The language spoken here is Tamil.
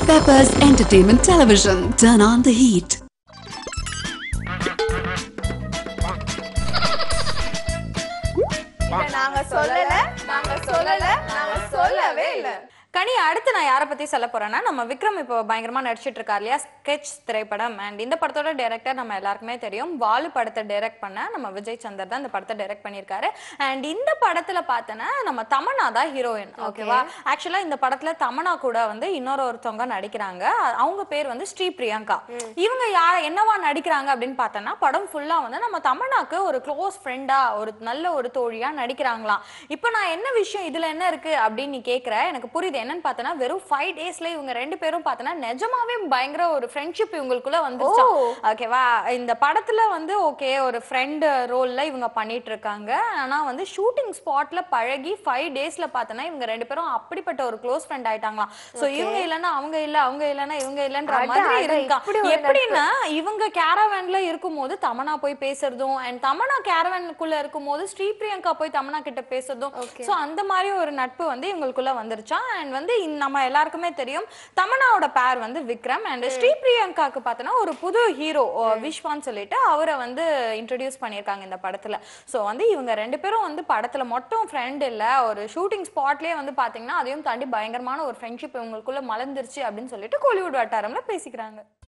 Peppers Entertainment Television. Turn on the heat. இத நாங்க சொல்லல நாங்க சொல்லல நாங்க சொல்லவே இல்ல கனி அடுத்து நான் யாரை பத்தி சொல்ல போறேன்னா நம்ம விக்ரம் இப்போ பயங்கரமா நடிச்சிட்டு இருக்கார் இல்லையா ஸ்கெட்ச் திரைப்படம் அண்ட் இந்த படத்தோட டைரக்டர் நம்ம எல்லாருக்குமே தெரியும் வாலு படத்தை டைரக்ட் பண்ண நம்ம விஜய் சந்தர் தான் இந்த படத்தை டைரக்ட் பண்ணியிருக்காரு அண்ட் இந்த படத்துல பார்த்தோன்னா நம்ம தமன்னா தான் ஹீரோயின் ஓகேவா ஆக்சுவலா இந்த படத்துல தமன்னா கூட வந்து இன்னொரு ஒருத்தவங்க நடிக்கிறாங்க அ- அவங்க பேர் வந்து ஸ்ரீ பிரியங்கா இவங்க யார் என்னவா நடிக்கிறாங்க அப்படின்னு பார்த்தோன்னா படம் ஃபுல்லா வந்து நம்ம தமன்னாக்கு ஒரு க்ளோஸ் ஃப்ரெண்டா ஒரு நல்ல ஒரு தோழியா நடிக்கிறாங்களாம் இப்போ நான் என்ன விஷயம் இதுல என்ன இருக்கு அப்படின்னு நீ கேக்குற எனக்கு புரியுது என்னன்னு பார்த்தோன்னா வெறும் ஃபைவ் டேஸ்ல இவங்க ரெண்டு பேரும் பார்த்தோன்னா நிஜமாவே பயங்கர ஒரு ஃப்ரெண்ட்ஷிப் இவங்களுக்குள்ள வந்துருச்சு ஓகேவா இந்த படத்துல வந்து ஓகே ஒரு ஃப்ரெண்ட் ரோல்ல இவங்க பண்ணிட்டு இருக்காங்க ஆனா வந்து ஷூட்டிங் ஸ்பாட்ல பழகி ஃபைவ் டேஸ்ல பார்த்தோன்னா இவங்க ரெண்டு பேரும் அப்படிப்பட்ட ஒரு க்ளோஸ் ஃப்ரெண்ட் ஆயிட்டாங்களாம் சோ இவங்க இல்லைன்னா அவங்க இல்ல அவங்க இல்லைன்னா இவங்க இல்லைன்ற அட, மாதிரி அட, இருக்கா இப்படி ஒரு எப்படின்னா இவங்க கேரவேன்ல இருக்கும்போது தமனா போய் பேசுறதும் அண்ட் தமனா கேரவேனுக்குள்ள இருக்கும்போது ஸ்ரீ பிரியங்கா போய் தமனா கிட்ட பேசுறதும் சோ அந்த மாதிரி ஒரு நட்பு வந்து இவங்களுக்குள்ள வந்துருச்சா அண்ட் வந்து இந்த- நம்ம எல்லாருக்குமே தெரியும் தமனாவோட பேர் வந்து விக்ரம் அண்ட் ஸ்ரீ பிரியங்காக்கு பார்த்தோன்னா ஒரு புது ஹீரோ விஸ்வான்னு சொல்லிட்டு அவரை வந்து இன்ட்ரடியூஸ் பண்ணியிருக்காங்க இந்த படத்துல சோ வந்து இவங்க ரெண்டு பேரும் வந்து படத்துல மட்டும் ஃப்ரெண்ட் இல்ல ஒரு ஷூட்டிங் ஸ்பாட்லயே வந்து பாத்தீங்கன்னா அதையும் தாண்டி பயங்கரமான ஒரு ஃப்ரெண்ட்ஷிப் இவங்களுக்குள்ள மலர்ந்துருச்சு அப்படின்னு சொல்லிட்டு கோலிவுட் வட்டாரம்ல பேசிக்கிறாங்க